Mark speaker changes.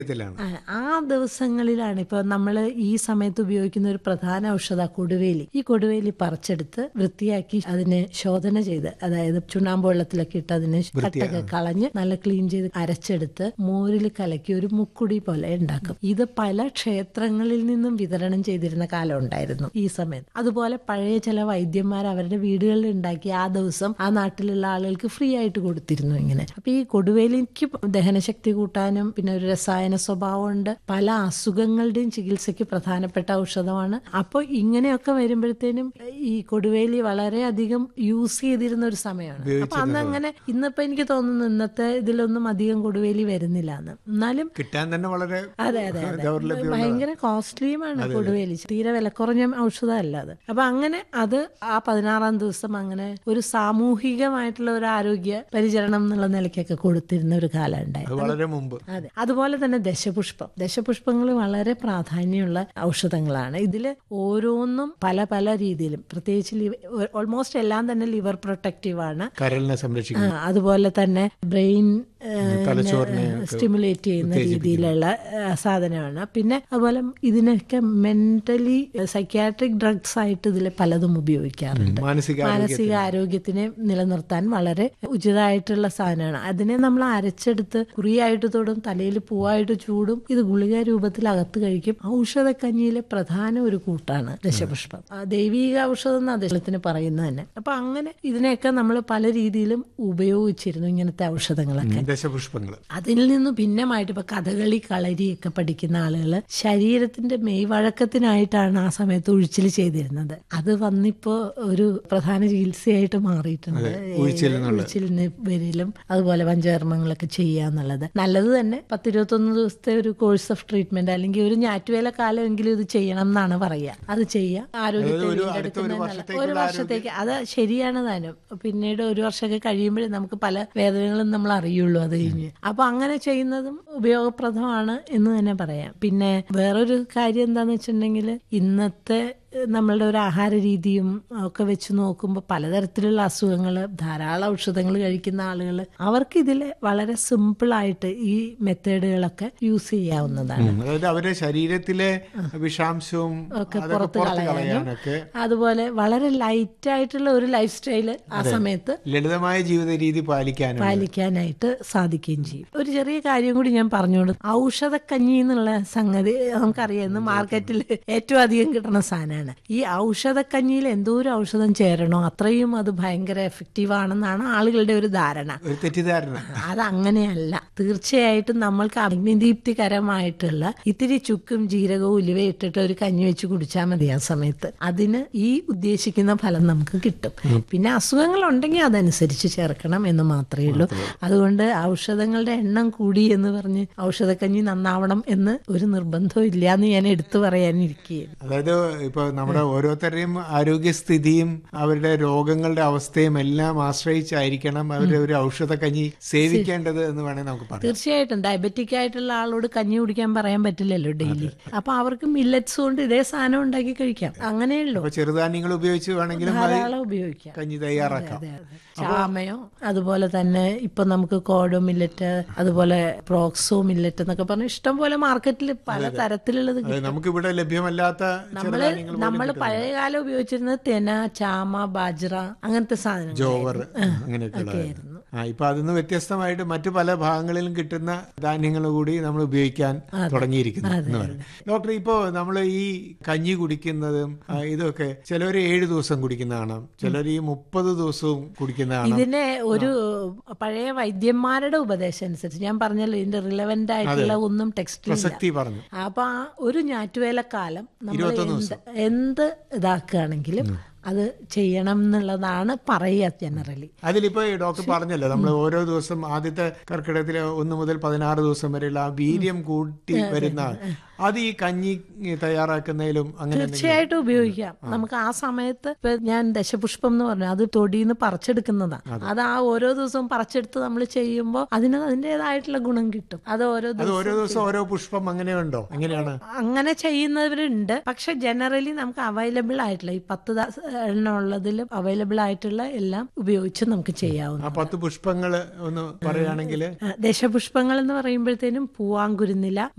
Speaker 1: ഇതിലാണ്
Speaker 2: ആ, ആ ദിവസങ്ങളിലാണ് ഇപ്പൊ നമ്മൾ ഈ സമയത്ത് ഉപയോഗിക്കുന്ന ഒരു പ്രധാന ഔഷധ കൊടുവേലി ഈ കൊടുവേലി പറിച്ചെടുത്ത് വൃത്തിയാക്കി അതിനെ ശോധന ചെയ്ത് അതായത് ചുണ്ണാമ്പ് വെള്ളത്തിലൊക്കെ ഇട്ട് അതിനെ കട്ടൊക്കെ കളഞ്ഞ് നല്ല ക്ലീൻ ചെയ്ത് അരച്ചെടുത്ത് മോരിൽ കലക്കി ഒരു മുക്കുടി പോലെ ഉണ്ടാക്കും ഇത് പല ക്ഷേത്രങ്ങളിൽ നിന്നും വിതരണം ചെയ്തിരുന്ന കാലം ഉണ്ടായിരുന്നു ഈ സമയത്ത് അതുപോലെ പഴയ ചില വൈദ്യന്മാർ അവരുടെ വീടുകളിൽ ഉണ്ടാക്കി ആ ദിവസം ആ നാട്ടിലുള്ള ആളുകൾക്ക് ഫ്രീ ആയിട്ട് കൊടുത്തിരുന്നു ഇങ്ങനെ അപ്പൊ ഈ കൊടുവേലിക്ക് ദഹനശക്തി കൂട്ടാനും പിന്നെ ഒരു രസായന സ്വഭാവമുണ്ട് പല അസുഖങ്ങളുടെയും ചികിത്സയ്ക്ക് പ്രധാനപ്പെട്ട ഔഷധമാണ് അപ്പോൾ ഇങ്ങനെയൊക്കെ വരുമ്പോഴത്തേനും ഈ കൊടുവേലി വളരെയധികം യൂസ് ചെയ്തിരുന്ന ഒരു സമയമാണ് അപ്പൊ അന്ന് അങ്ങനെ ഇന്നിപ്പോ എനിക്ക് തോന്നുന്നു ഇന്നത്തെ ഇതിലൊന്നും അധികം കൊടുവേലി വരുന്നില്ല എന്ന് എന്നാലും
Speaker 1: കിട്ടാൻ തന്നെ വളരെ
Speaker 2: അതെ അതെ അതെ
Speaker 1: ദൗർലഭ്യം
Speaker 2: ഭയങ്കര കോസ്റ്റ്ലിയുമാണ് കൊടുവേലി തീരെ വില കുറഞ്ഞ ഔഷധമല്ല അത് അപ്പൊ അങ്ങനെ അത് ആ പതിനാറാം ദിവസം അങ്ങനെ ഒരു സാമൂഹികമായിട്ടുള്ള ഒരു ആരോഗ്യ പരിചരണം എന്നുള്ള നിലയ്ക്കൊക്കെ കൊടുത്തിരുന്ന ഒരു കാലം ഉണ്ടായിരുന്നു
Speaker 1: അത് വളരെ മുമ്പ്
Speaker 2: അതെ അതുപോലെ തന്നെ ദശപുഷ്പം ദശപുഷ്പങ്ങൾ വളരെ പ്രാധാന്യമുള്ള ഔഷധങ്ങളാണ് ഇതിൽ ഓരോന്നും പല പല രീതിയിലും പ്രത്യേകിച്ച് ഓൾമോസ്റ്റ് എല്ലാം തന്നെ ലിവർ പ്രൊട്ടക്റ്റീവ് ആണ്
Speaker 1: കരളിനെ സംരക്ഷിക്കും
Speaker 2: ആ, അതുപോലെ തന്നെ ബ്രെയിൻ
Speaker 1: തലച്ചോറിനെ
Speaker 2: സ്റ്റിമുലേറ്റ് ചെയ്യുന്ന രീതിയിലുള്ള ആ, സാധനമാണ് പിന്നെ അതുപോലെ ഇതിനൊക്കെ മെന്റലി സൈക്യാട്രിക് ഡ്രഗ്സ് ആയിട്ട് ഇതിൽ പലതും ഉപയോഗിക്കാറുണ്ട്
Speaker 1: മാനസിക
Speaker 2: മാനസിക ആരോഗ്യത്തിനെ നിലനിർത്താൻ വളരെ ഉചിതമായിട്ടുള്ള സാധനമാണ് അതിനെ നമ്മൾ അരച്ചെടുത്ത് കുറിയായിട്ട് തൊടും തലയിൽ പൂവായിട്ട് ചൂടും ഇത് ഗുളിക രൂപത്തിൽ അകത്ത് കഴിക്കും ഔഷധക്കഞ്ഞിയിലെ പ്രധാന ഒരു കൂട്ടാണ് ദശപുഷ്പം ആ, ദൈവീക ഔഷധം എന്ന് അദ്ദേഹത്തിന് പറയുന്നത് തന്നെ അപ്പൊ അങ്ങനെ ഇതിനെയൊക്കെ നമ്മൾ പല രീതിയിലും ഉപയോഗിച്ചിരുന്നു ഇങ്ങനത്തെ ഔഷധങ്ങളൊക്കെ
Speaker 1: ദശപുഷ്പങ്ങൾ
Speaker 2: അതിൽ നിന്ന് ഭിന്നമായിട്ട് ഇപ്പൊ കഥകളി കളരിയൊക്കെ പഠിക്കുന്ന ആളുകൾ ശരീരത്തിന്റെ മെയ് വഴക്കത്തിനായിട്ടാണ് ആ സമയത്ത് ഉഴിച്ചിൽ ചെയ്തിരുന്നത് അത് വന്നിപ്പോ ഒരു പ്രധാന ചികിത്സയായിട്ട് മാറിയിട്ടുണ്ട് ഉഴിച്ചിലിന് പേരിലും അതുപോലെ പഞ്ചകർമ്മങ്ങളൊക്കെ ചെയ്യാന്നുള്ളത് നല്ലത് തന്നെ പത്തിരുപത്തൊന്ന് ദിവസത്തെ ഒരു കോഴ്സ് ഓഫ് ട്രീറ്റ്മെന്റ് അല്ലെങ്കിൽ ഒരു ഞാറ്റുവേല കാലമെങ്കിലും ഇത് ചെയ്യണം എന്നാണ് പറയുക അത് ചെയ്യുക ആരോഗ്യത്തെ വീണ്ടെടുക്കുന്നത് നല്ല- ഒരു വർഷത്തേക്ക് അത് ശരിയാണ് താനും പിന്നീട് ഒരു വർഷമൊക്കെ കഴിയുമ്പോഴേ നമുക്ക് പല വേദനകളും നമ്മൾ അറിയുള്ളൂ അത് കഴിഞ്ഞ് അപ്പൊ അങ്ങനെ ചെയ്യുന്നതും ഉപയോഗപ്രദമാണ് എന്ന് തന്നെ പറയാം പിന്നെ വേറൊരു കാര്യം എന്താന്ന് വെച്ചിട്ടുണ്ടെങ്കിൽ ഇന്നത്തെ ഏഹ്, നമ്മളുടെ ഒരു ആഹാര രീതിയും ഒക്കെ വെച്ച് നോക്കുമ്പോൾ പലതരത്തിലുള്ള അസുഖങ്ങൾ ധാരാളം ഔഷധങ്ങൾ കഴിക്കുന്ന ആളുകൾ അവർക്ക് ഇതിൽ വളരെ സിമ്പിളായിട്ട് ഈ മെത്തേഡുകളൊക്കെ യൂസ് ചെയ്യാവുന്നതാണ്
Speaker 1: അതായത് അവരുടെ ശരീരത്തിലെ വിഷാംശവും അതൊക്കെ പുറത്ത് കളയാനൊക്കെ
Speaker 2: അതുപോലെ വളരെ ലൈറ്റ് ആയിട്ടുള്ള ഒരു ലൈഫ് സ്റ്റൈല് ആ സമയത്ത്
Speaker 1: ലളിതമായ ജീവിത രീതി പാലിക്കാനും
Speaker 2: പാലിക്കാനായിട്ട് സാധിക്കുകയും ചെയ്യും ഒരു ചെറിയ കാര്യം കൂടി ഞാൻ പറഞ്ഞോണ്ട് ഔഷധക്കഞ്ഞി എന്നുള്ള സംഗതി നമുക്കറിയാം ഇന്ന് മാർക്കറ്റിൽ ഏറ്റവും അധികം കിട്ടുന്ന സാധനമാണ് ഈ ഔഷധക്കഞ്ഞിയിൽ എന്തോ ഒരു ഔഷധം ചേരണോ അത്രയും അത് ഭയങ്കര എഫക്റ്റീവ് ആണെന്നാണ് ആളുകളുടെ ഒരു ധാരണ
Speaker 1: ഒരു തെറ്റിദ്ധാരണ
Speaker 2: അതങ്ങനെയല്ല തീർച്ചയായിട്ടും നമ്മൾക്ക് അഗ്നിദീപ്തികരമായിട്ടുള്ള ഇത്തിരി ചുക്കും ജീരകവും ഉലുവയും ഇട്ടിട്ട് ഒരു കഞ്ഞി വെച്ച് കുടിച്ചാൽ മതി ആ സമയത്ത് അതിന് ഈ ഉദ്ദേശിക്കുന്ന ഫലം നമുക്ക് കിട്ടും പിന്നെ അസുഖങ്ങൾ ഉണ്ടെങ്കിൽ അതനുസരിച്ച് ചേർക്കണം എന്ന് മാത്രമേ ഉള്ളൂ അതുകൊണ്ട് ഔഷധങ്ങളുടെ എണ്ണം കൂടി എന്ന് പറഞ്ഞ് ഔഷധക്കഞ്ഞി നന്നാവണം എന്ന് ഒരു നിർബന്ധവും ഇല്ല എന്ന് ഞാൻ എടുത്തു പറയാനിരിക്കുകയാണ്
Speaker 1: അതായത് ഇപ്പൊ നമ്മുടെ ഓരോരുത്തരുടെയും ആരോഗ്യസ്ഥിതിയും അവരുടെ രോഗങ്ങളുടെ അവസ്ഥയും എല്ലാം ആശ്രയിച്ചായിരിക്കണം അവരുടെ ഒരു ഔഷധക്കഞ്ഞി സേവിക്കേണ്ടത് എന്ന് വേണേൽ നമുക്ക് പറയാം
Speaker 2: തീർച്ചയായിട്ടും ഡയബറ്റിക് ആയിട്ടുള്ള ആളോട് കഞ്ഞി കുടിക്കാൻ പറയാൻ പറ്റില്ലല്ലോ ഡെയിലി അപ്പൊ അവർക്ക് മില്ലറ്റ്സ് കൊണ്ട് ഇതേ സാധനം ഉണ്ടാക്കി കഴിക്കാം അങ്ങനെയുള്ളൂ
Speaker 1: അപ്പൊ ചെറുധാന്യങ്ങൾ ഉപയോഗിച്ച് വേണമെങ്കിലും അത്
Speaker 2: ധാരാളം ഉപയോഗിക്കാം
Speaker 1: കഞ്ഞി തയ്യാറാക്കാം
Speaker 2: അതെ അതെ ചാമയോ അതുപോലെ തന്നെ ഇപ്പൊ നമുക്ക് കോഡോ മില്ലറ്റ് അതുപോലെ പ്രോക്സോ മില്ലറ്റ് എന്നൊക്കെ പറഞ്ഞ ഇഷ്ടം പോലെ മാർക്കറ്റിൽ പല തരത്തിലുള്ളത്
Speaker 1: അത് നമുക്കിവിടെ ലഭ്യമല്ലാത്ത
Speaker 2: നമ്മള്
Speaker 1: ചെറുധാന്യങ്ങൾ
Speaker 2: നമ്മൾ പഴയകാലം ഉപയോഗിച്ചിരുന്നത് തെന ചാമ ബാജ്ര അങ്ങനത്തെ സാധനങ്ങൾ
Speaker 1: ജോവർ അങ്ങനെയൊക്കെയുള്ള ആ ഇപ്പൊ അതിന്ന് വ്യത്യസ്തമായിട്ട് മറ്റു പല ഭാഗങ്ങളിലും കിട്ടുന്ന ധാന്യങ്ങൾ കൂടി നമ്മൾ ഉപയോഗിക്കാൻ തുടങ്ങിയിരിക്കുന്നു എന്ന് പറയും ഡോക്ടർ ഇപ്പോ നമ്മൾ ഈ കഞ്ഞി കുടിക്കുന്നതും ആ, ഇതൊക്കെ ചിലവർ ഏഴ് ദിവസം കുടിക്കുന്ന കാണാം ചിലർ ഈ മുപ്പത് ദിവസവും കുടിക്കുന്ന കാണാം
Speaker 2: ഇതിനെ ഒരു പഴയ വൈദ്യന്മാരുടെ ഉപദേശം അനുസരിച്ച് ഞാൻ പറഞ്ഞല്ലോ ഇതിന്റെ റിലവന്റ് ആയിട്ടുള്ള ഒന്നും ടെക്സ്റ്റിൽ
Speaker 1: പ്രസക്തി പറഞ്ഞു
Speaker 2: അപ്പൊ ആ ഒരു ഞാറ്റുവേലക്കാലം നമ്മൾ എന്ത് എന്ത് ഇതാക്കുകയാണെങ്കിലും അത് ചെയ്യണം എന്നുള്ളതാണ് പറയുക ജനറലി
Speaker 1: അതിലിപ്പോ ഈ ഡോക്ടർ പറഞ്ഞല്ലോ നമ്മൾ ഓരോ ദിവസം ആദ്യത്തെ കർക്കിടകത്തിലെ ഒന്ന് മുതൽ പതിനാറ് ദിവസം വരെയുള്ള ആ വീര്യം കൂട്ടി വരുന്ന അത് ഈ കഞ്ഞി തയ്യാറാക്കുന്നതിലും അങ്ങനെ എന്തെങ്കിലും-
Speaker 2: തീർച്ചയായിട്ടും ഉപയോഗിക്കാം നമുക്ക് ആ സമയത്ത് ഇപ്പൊ ഞാൻ ദശപുഷ്പം എന്ന് പറഞ്ഞു അത് തൊടിയിൽ പറിച്ചെടുക്കുന്നതാ അത് ആ ഓരോ ദിവസവും പറിച്ചെടുത്ത് നമ്മൾ ചെയ്യുമ്പോൾ അതിന് അതിൻ്റെതായിട്ടുള്ള ഗുണം കിട്ടും അത് ഓരോ
Speaker 1: അത്
Speaker 2: ദിവസം
Speaker 1: ഓരോ ദിവസം ഓരോ പുഷ്പം അങ്ങനെ ഉണ്ടോ എങ്ങനെയാണ്
Speaker 2: അങ്ങനെ ചെയ്യുന്നവരുണ്ട് പക്ഷെ ജനറലി നമുക്ക് അവൈലബിൾ ആയിട്ടുള്ള ഈ പത്ത് ദ- എണ്ണം ഉള്ളതിൽ അവൈലബിൾ ആയിട്ടുള്ള എല്ലാം ഉപയോഗിച്ച് നമുക്ക് ചെയ്യാവുന്ന
Speaker 1: ആ പത്ത് പുഷ്പങ്ങൾ ഒന്ന് പറയുകയാണെങ്കിൽ
Speaker 2: ദശപുഷ്പങ്ങൾ എന്ന് പറയുമ്പോഴത്തേനും പൂവാങ്കുരുന്നില